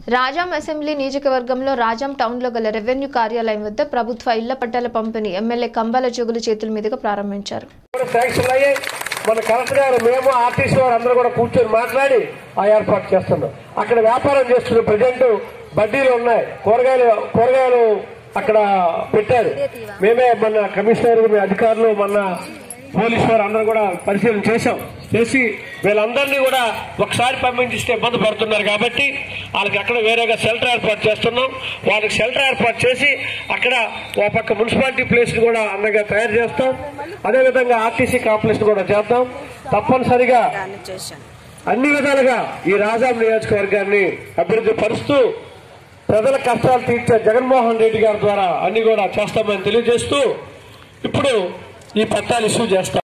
Rajam assembly నియోజకవర్గంలో రాజాం టౌన్లో గల రెవెన్యూ కార్యాలయం వద్ద ప్రభుత్వ ఇళ్ల పట్టాల పంపిణీ ఎమ్మెల్యే కంబాల జోగుల చేతుల మీదుగా ప్రారంభించారు కూడా శాంక్షన్ అయ్యాయి మన కలెక్టర్ గారు మేము ఆర్టీసీ వారు అందరూ కూడా కూర్చొని మాట్లాడి ఆ ఏర్పాటు చేస్తున్నాం అక్కడ వ్యాపారం చేస్తున్న ప్రజెంట్ బడ్డీలు ఉన్నాయి కూరగాయలు కూరగాయలు అక్కడ పెట్టారు మేమే మన కమిషనర్ మీ అధికారులు మన పోలీసు వారు అందరూ కూడా పరిశీలన చేశాం చేసి వీళ్ళందరినీ కూడా ఒకసారి పంపించిస్తే ఇబ్బంది పడుతున్నారు కాబట్టి వాళ్ళకి అక్కడ వేరేగా షెల్టర్ ఏర్పాటు చేస్తున్నాం వాళ్ళకి షెల్టర్ ఏర్పాటు చేసి అక్కడ ఒక పక్క మున్సిపాలిటీ ప్లేస్ కూడా అందంగా తయారు చేస్తాం అదేవిధంగా ఆర్టీసీ కాంప్లెక్స్ కూడా చేద్దాం తప్పనిసరిగా అన్ని విధాలుగా ఈ రాజాం నియోజకవర్గాన్ని అభివృద్ధి పరుస్తూ ప్రజల కష్టాలు తీర్చే జగన్మోహన్ రెడ్డి గారి ద్వారా అన్ని కూడా చేస్తామని తెలియజేస్తూ ఇప్పుడు ఈ పట్టాలు ఇష్యూ చేస్తాం